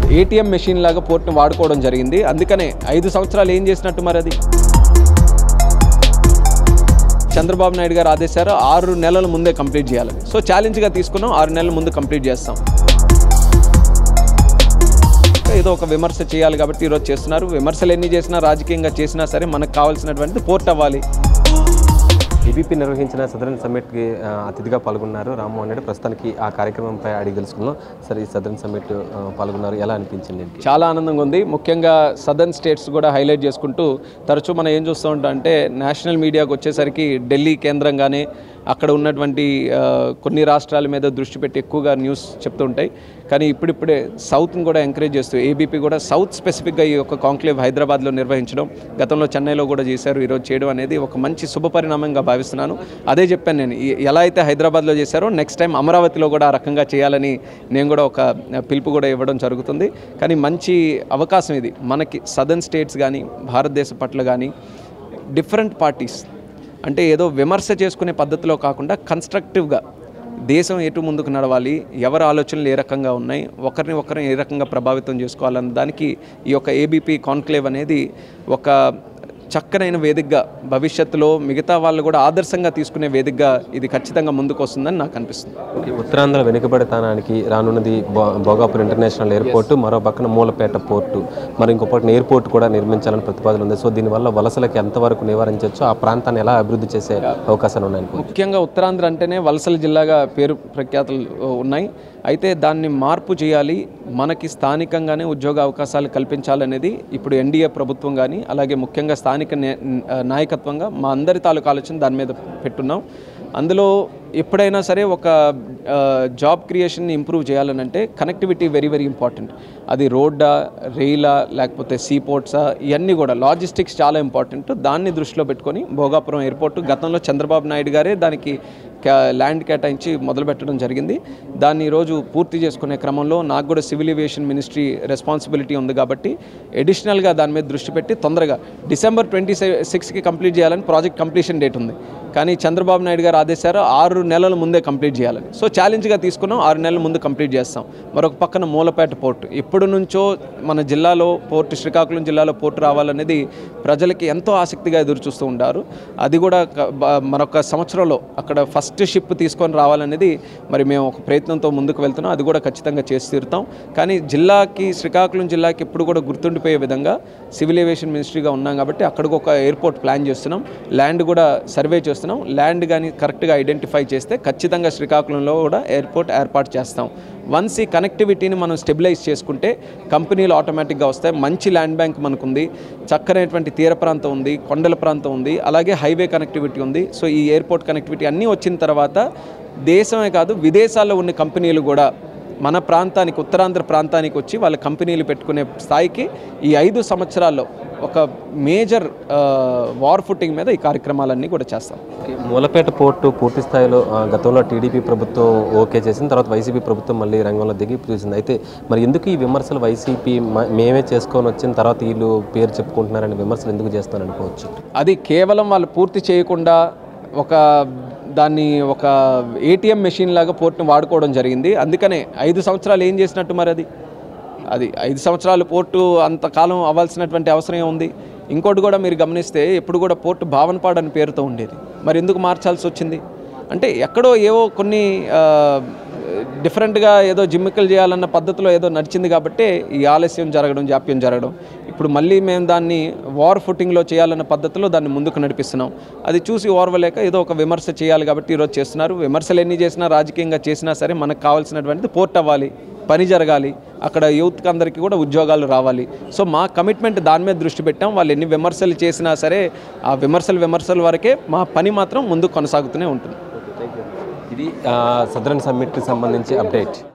ATM machine లాగా పోర్ట్ని వాడుకోవడం జరిగింది అందుకనే ఐదు సంవత్సరాలు ఏం చేసినట్టు మరి అది చంద్రబాబు నాయుడు గారు ఆదేశారు ఆరు నెలల ముందే కంప్లీట్ చేయాలని సో ఛాలెంజ్గా తీసుకున్నాం ఆరు నెలల ముందు కంప్లీట్ చేస్తాం ఏదో ఒక విమర్శ చేయాలి కాబట్టి ఈరోజు చేస్తున్నారు విమర్శలు ఎన్ని చేసినా రాజకీయంగా చేసినా సరే మనకు కావాల్సినటువంటి పోర్ట్ అవ్వాలి ఈబీపీ నిర్వహించిన సదరన్ సమ్మిట్కి ఆ, అతిథిగా పాల్గొన్నారు రామ్మోహన్ రెడ్డి ప్రస్తుతానికి ఆ కార్యక్రమంపై అడిగి తెలుసుకుందాం సరే ఈ సదరన్ సమ్మిట్ ఆ, పాల్గొన్నారు ఎలా అనిపించింది ఏంటి? చాలా ఆనందంగా ఉంది ముఖ్యంగా సదర్న్ స్టేట్స్ కూడా హైలైట్ చేసుకుంటూ తరచూ మనం ఏం చూస్తూ ఉంటాం అంటే నేషనల్ మీడియాకు వచ్చేసరికి ఢిల్లీ కేంద్రంగానే అక్కడ ఉన్నటువంటి ఆ, కొన్ని రాష్ట్రాల మీద దృష్టి పెట్టి ఎక్కువగా న్యూస్ చెప్తూ ఉంటాయి కానీ ఇప్పుడిప్పుడే సౌత్ని కూడా ఎంకరేజ్ చేస్తూ ఏబీపీ కూడా సౌత్ స్పెసిఫిక్గా ఈ యొక్క కాంక్లేవ్ హైదరాబాద్లో నిర్వహించడం గతంలో చెన్నైలో కూడా చేశారు ఈరోజు చేయడం అనేది ఒక మంచి శుభపరిణామంగా భావిస్తున్నాను అదే చెప్పాను నేను ఈ- ఎలా అయితే హైదరాబాద్లో చేశారో నెక్స్ట్ టైం అమరావతిలో కూడా ఆ రకంగా చేయాలని నేను కూడా ఒక పిలుపు కూడా ఇవ్వడం జరుగుతుంది కానీ మంచి అవకాశం ఇది మనకి సదర్న్ స్టేట్స్ కానీ భారతదేశ పట్ల కానీ డిఫరెంట్ పార్టీస్ అంటే ఏదో విమర్శ చేసుకునే పద్ధతిలో కాకుండా కన్స్ట్రక్టివ్గా దేశం ఎటు ముందుకు నడవాలి ఎవరి ఆలోచనలు ఏ రకంగా ఉన్నాయి ఒకరిని ఒకరిని ఏ రకంగా ప్రభావితం చేసుకోవాలన్న దానికి ఈ యొక్క ఏబీపీ కాన్క్లేవ్ అనేది ఒక చక్కనైన వేదికగా భవిష్యత్తులో మిగతా వాళ్ళు కూడా ఆదర్శంగా తీసుకునే వేదికగా ఇది ఖచ్చితంగా ముందుకు వస్తుందని నాకు అనిపిస్తుంది ఓకే, ఉత్తరాంధ్ర వెనుకబడితనానికి రానున్నది భో- భోగాపురం ఇంటర్నేషనల్ ఎయిర్పోర్ట్ మరో పక్కన మూలపేట పోర్టు మరి ఇంకో పక్కన ఎయిర్పోర్ట్ కూడా నిర్మించాలని ప్రతిపాదన ఉంది సో దీనివల్ల వలసలకి ఎంతవరకు నివారించవచ్చు ఆ ప్రాంతాన్ని ఎలా అభివృద్ధి చేసే అవకాశాలు ఉన్నాయి ముఖ్యంగా ఉత్తరాంధ్ర అంటేనే వలసల జిల్లాగా పేరు ప్రఖ్యాతలు ఉన్నాయి అయితే దాన్ని మార్పు చేయాలి మనకి స్థానికంగానే ఉద్యోగ అవకాశాలు కల్పించాలనేది ఇప్పుడు ఎన్డీఏ ప్రభుత్వం కానీ అలాగే ముఖ్యంగా స్థానిక నే- నాయకత్వంగా మా అందరి తాలూకు ఆలోచన దాని మీద పెట్టున్నాం అందులో ఎప్పుడైనా సరే ఒక ఆ, జాబ్ క్రియేషన్ని ఇంప్రూవ్ చేయాలనంటే కనెక్టివిటీ వెరీ వెరీ ఇంపార్టెంట్ అది రోడ్డా రైలా లేకపోతే సీ పోర్ట్సా ఇవన్నీ కూడా లాజిస్టిక్స్ చాలా ఇంపార్టెంట్ దాన్ని దృష్టిలో పెట్టుకొని భోగాపురం ఎయిర్పోర్ట్ గతంలో చంద్రబాబు నాయుడు గారే దానికి కా- ల్యాండ్ కేటాయించి మొదలు పెట్టడం జరిగింది దాన్ని ఈరోజు పూర్తి చేసుకునే క్రమంలో నాకు కూడా సివిల్ ఏవియేషన్ మినిస్ట్రీ రెస్పాన్సిబిలిటీ ఉంది కాబట్టి ఎడిషనల్గా దాని మీద దృష్టి పెట్టి తొందరగా డిసెంబర్ ట్వంటీ సిక్స్కి కంప్లీట్ చేయాలని ప్రాజెక్ట్ కంప్లీషన్ డేట్ ఉంది కానీ చంద్రబాబు నాయుడు గారు ఆదేశారు ఆరు నెలల ముందే కంప్లీట్ చేయాలని సో ఛాలెంజ్గా తీసుకున్నాం ఆరు నెలల ముందు కంప్లీట్ చేస్తాం మరొక పక్కన మూలపేట పోర్టు ఎప్పటి నుంచో మన జిల్లాలో పోర్టు శ్రీకాకుళం జిల్లాలో పోర్టు రావాలనేది ప్రజలకి ఎంతో ఆసక్తిగా ఎదురు చూస్తూ ఉంటారు అది కూడా క- బ- మరొక సంవత్సరంలో అక్కడ ఫస్ట్ షిప్ తీసుకొని రావాలనేది మరి మేము ఒక ప్రయత్నంతో ముందుకు వెళ్తున్నాం అది కూడా ఖచ్చితంగా చేసి తీరుతాం కానీ జిల్లాకి శ్రీకాకుళం జిల్లాకి ఎప్పుడు కూడా గుర్తుండిపోయే విధంగా సివిల్ ఏవియేషన్ మినిస్ట్రీగా ఉన్నాం కాబట్టి అక్కడికి ఒక ఎయిర్పోర్ట్ ప్లాన్ చేస్తున్నాం ల్యాండ్ కూడా సర్వే చేస్తున్నాం ల్యాండ్ కానీ కరెక్ట్గా ఐడెంటిఫై చేస్తే ఖచ్చితంగా శ్రీకాకుళంలో కూడా ఎయిర్పోర్ట్ ఏర్పాటు చేస్తాం వన్స్ ఈ కనెక్టివిటీని మనం స్టెబిలైజ్ చేసుకుంటే కంపెనీలు ఆటోమేటిక్గా వస్తాయి మంచి ల్యాండ్ బ్యాంక్ మనకుంది చక్కనైనటువంటి తీర ప్రాంతం ఉంది కొండల ప్రాంతం ఉంది అలాగే హైవే కనెక్టివిటీ ఉంది సో ఈ ఎయిర్పోర్ట్ కనెక్టివిటీ అన్నీ వచ్చిన తర్వాత దేశమే కాదు విదేశాల్లో ఉన్న కంపెనీలు కూడా మన ప్రాంతానికి ఉత్తరాంధ్ర ప్రాంతానికి వచ్చి వాళ్ళ కంపెనీలు పెట్టుకునే స్థాయికి ఈ ఐదు సంవత్సరాల్లో ఒక మేజర్ వార్ ఫుటింగ్ మీద ఈ కార్యక్రమాలన్నీ కూడా చేస్తాం ఓకే, మూలపేట పోర్టు పూర్తి స్థాయిలో ఆ, గతంలో టీడీపీ ప్రభుత్వం ఓకే చేసిన తర్వాత వైసీపీ ప్రభుత్వం మళ్ళీ రంగంలో దిగి చూసింది అయితే మరి ఎందుకు ఈ విమర్శలు వైసీపీ మ- మేమే చేసుకొని వచ్చిన తర్వాత వీళ్ళు పేరు చెప్పుకుంటున్నారని విమర్శలు ఎందుకు చేస్తున్నారు అనుకోవచ్చు అది కేవలం వాళ్ళు పూర్తి చేయకుండా ఒక దాన్ని ఒక ఏటీఎం మెషిన్ లాగా పోర్ట్ని వాడుకోవడం జరిగింది అందుకనే ఐదు సంవత్సరాలు ఏం చేసినట్టు మరి అది అది ఐదు సంవత్సరాలు పోర్టు అంతకాలం అవ్వాల్సినటువంటి అవసరం ఉంది ఇంకోటి కూడా మీరు గమనిస్తే ఎప్పుడు కూడా పోర్టు భావనపాడు అని పేరుతో ఉండేది మరి ఎందుకు మార్చాల్సి వచ్చింది అంటే ఎక్కడో ఏవో కొన్ని ఆ, డిఫరెంట్గా ఏదో జిమ్మికలు చేయాలన్న పద్ధతిలో ఏదో నడిచింది కాబట్టి ఈ ఆలస్యం జరగడం జాప్యం జరగడం ఇప్పుడు మళ్ళీ మేము దాన్ని వార్ ఫుటింగ్లో చేయాలన్న పద్ధతిలో దాన్ని ముందుకు నడిపిస్తున్నాం అది చూసి ఓర్వలేక ఏదో ఒక విమర్శ చేయాలి కాబట్టి ఈరోజు చేస్తున్నారు విమర్శలు ఎన్ని చేసినా రాజకీయంగా చేసినా సరే మనకు కావాల్సినటువంటిది పోర్ట్ అవ్వాలి పని జరగాలి అక్కడ యూత్కి అందరికీ కూడా ఉద్యోగాలు రావాలి సో మా కమిట్మెంట్ దాని మీద దృష్టి పెట్టాం వాళ్ళు ఎన్ని విమర్శలు చేసినా సరే ఆ విమర్శలు విమర్శల వరకే మా పని మాత్రం ముందుకు కొనసాగుతూనే ఉంటుంది ఇది ఆ, సదరన్ సమ్మిట్కి సంబంధించి అప్డేట్